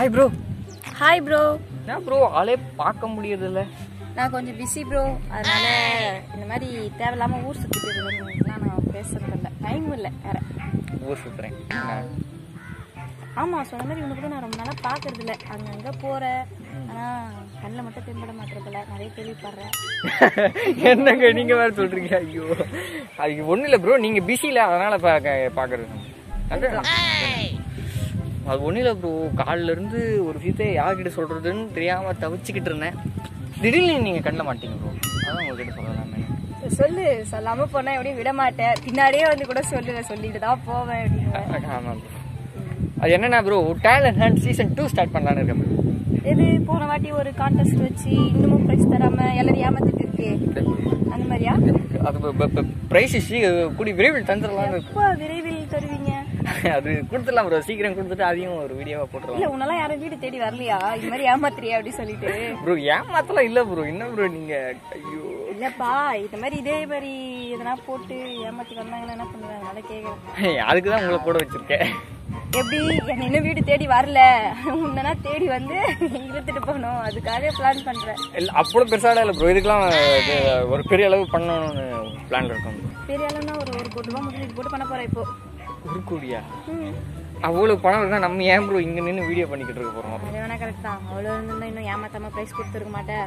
Hi bro hi bro என்ன bro ஆளே பார்க்க முடியறதில்ல நான் கொஞ்சம் பிஸி ப்ரோ அதனால இந்த மாதிரி தேவையில்லாம ஊர் சுற்றிட்டு இருக்கணும்லாம் நான் பேசுறது இல்லை டைம் இல்லை வேற ஊர் சுத்துறேன் ஆமாம் சொன்ன மாதிரி உனக்கு கூட நான் ரொம்ப நாளாக பார்க்கறது இல்லை அங்கங்கே போகிறேன் ஆனால் கண்ணில் மட்டும் தென்பட மாட்டேறதில்ல நிறைய கேள்விப்படுறேன் என்னங்க நீங்க வேற சொல்றீங்க ஐயோ அதுக்கு ஒண்ணு இல்ல ப்ரோ நீங்க பிஸில அதனால பாக்க- பாக்குறது அது அது ஒண்ணு இல்ல ப்ரோ காலில இருந்து ஒரு விஷயத்த யார்கிட்ட சொல்றதுன்னு தெரியாம தவிச்சுக்கிட்டு இருந்தேன் திடீர்னு நீங்க கண்ட மாட்டீங்க ப்ரோ அதான் உங்ககிட்ட சொல்லலாமே சொல்லு சொல்லாமல் போனால் எப்படியும் விட மாட்டேன் பின்னாடியே வந்து கூட சொல்லுவேன் சொல்லிட்டு தான் போவேன் அப்படின்னு ஆமா ப்ரோ அது என்னன்னா bro talent hunt season two start பண்ணலான்னு இருக்கேன் bro. எது போன வாட்டி ஒரு கான்டெஸ்ட் வச்சு இன்னமும் ப்ரைஸ் தராம எல்லாரும் ஏமாத்திட்டு இருக்கே அந்த மாதிரியா அது பிரைஸ் கூடி விரைவில் தந்துடலாம்னு இருக்கு. எப்போ விரைவில் தருவீங்க அது கொடுத்துடலாம் ப்ரோ சீக்கிரம் கொடுத்துட்டு அதையும் ஒரு வீடியோவா போட்டுடலாம் இல்ல உன்னெல்லாம் யாரும் வீடு தேடி வரலையா இது மாதிரி ஏமாத்துறியா அப்படி சொல்லிட்டு ப்ரோ ஏமாத்தலாம் இல்ல ப்ரோ என்ன ப்ரோ நீங்க ஐயோ இல்லப்பா இந்த மாதிரி இதே மாதிரி எதனா போட்டு ஏமாத்தி வந்தாங்கன்னா என்ன பண்ணுவேன் அதனால கேக்குறேன் அதுக்கு தான் உங்களை கூட வச்சிருக்கேன் எப்படி என்ன இன்னும் வீடு தேடி வரல உன்னனா தேடி வந்து இழுத்துட்டு போகணும் அதுக்காக பிளான் பண்றேன் இல்ல அவ்வளோ பெருசாக இல்லை ப்ரோ இதுக்கெல்லாம் இது ஒரு பெரிய அளவு பண்ணணும்னு பிளான் இருக்கும் பெரிய அளவுனா ஒரு ஒரு கோடி ரூபாய் முதலீடு போட்டு பண்ண போறேன் இப்போ ஒரு கோடியா ம். அவ்வளோ பணம் இருந்தால் நம்ம ஏன் ப்ரோ இங்கே நின்று வீடியோ பண்ணிக்கிட்டு இருக்க போகிறோம் அது வேணா கரெக்ட் தான் அவ்வளோ இருந்தா இன்னும் ஏமாத்தாம பிரைஸ் கொடுத்துருக்க மாட்டேன்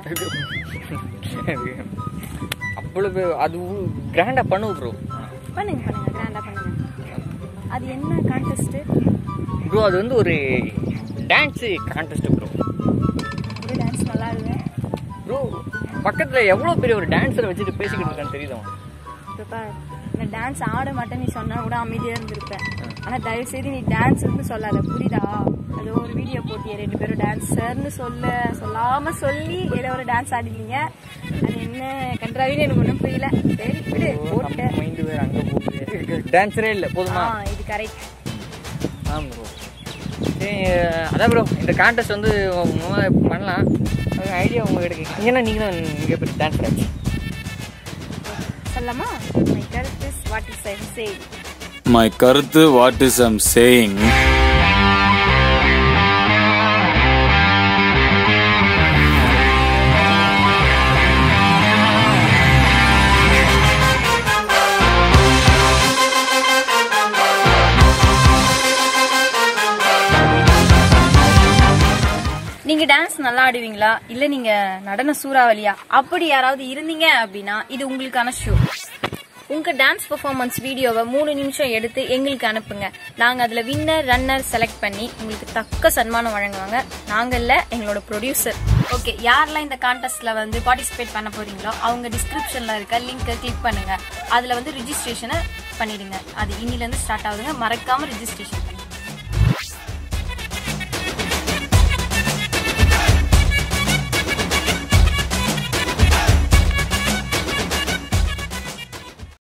அவ்வளோ பே- அது கிராண்டாக பண்ணுவோம் ப்ரோ பண்ணுங்க பண்ணுங்க கிராண்டா பண்ணுங்க அது என்ன கான்டெஸ்ட் ப்ரோ அது வந்து ஒரு டான்ஸு கான்டெஸ்ட் ப்ரோ ஒரு டான்ஸ் நல்லா இருக்கு ப்ரோ பக்கத்தில் எவ்வளோ பெரிய ஒரு டான்ஸரை வச்சுட்டு பேசிக்கிட்டு இருக்கான்னு தெரியுதா இப்ப நான் டான்ஸ் ஆட மாட்டேன் நீ சொன்னா கூட அமைதியா இருந்திருப்பேன் ஆனா தயவு செய்து நீ டான்ஸ்னு சொல்லாத புரியுதா அது ஒரு வீடியோ போட்டியே ரெண்டு பேரும் டான்ஸர்னு சொல்ல சொல்லாம சொல்லி ஏதோ ஒரு டான்ஸ் ஆடினீங்க அது என்ன கன்றாவின்னு எனக்கு ஒன்றும் புரியல சரி விடு போட்டேன் மைண்டு வேறு அங்கே போகுது டான்ஸரே இல்லை ஆ போதுமா இது கரெக்ட் ஆமாம் ப்ரோ சரி அதான் ப்ரோ இந்த கான்டெஸ்ட் வந்து மொத பண்ணலாம் அது ஐடியா உங்ககிட்ட கேட்க ஏன்னா நீங்கள் தான் மிகப்பெரிய டான்ஸர் ஆச்சு சொல்லலாமா மை கருத்து what is I say My கருத்து வாட் இஸ் ஐம் சேயிங் நீங்க டான்ஸ் நல்லா ஆடுவீங்களா இல்ல நீங்க நடன சூறாவளியா அப்படி யாராவது இருந்தீங்க அப்படின்னா இது உங்களுக்கான ஷோ உங்க டான்ஸ் பெர்ஃபார்மன்ஸ் வீடியோவை மூணு நிமிஷம் எடுத்து எங்களுக்கு அனுப்புங்க நாங்க அதுல வின்னர் ரன்னர் செலக்ட் பண்ணி உங்களுக்கு தக்க சன்மானம் வழங்குவாங்க நாங்க இல்ல எங்களோட ப்ரொடியூசர் ஓகே யாரெல்லாம் இந்த கான்டெஸ்ட்ல வந்து பார்ட்டிசிபேட் பண்ண போறீங்களோ அவங்க டிஸ்கிரிப்ஷன்ல இருக்க லிங்கை கிளிக் பண்ணுங்க அதுல வந்து ரிஜிஸ்ட்ரேஷனை பண்ணிடுங்க அது இன்னில இருந்து ஸ்டார்ட் ஆகுதுங்க மறக்காம ரிஜிஸ்ட்ரேஷன்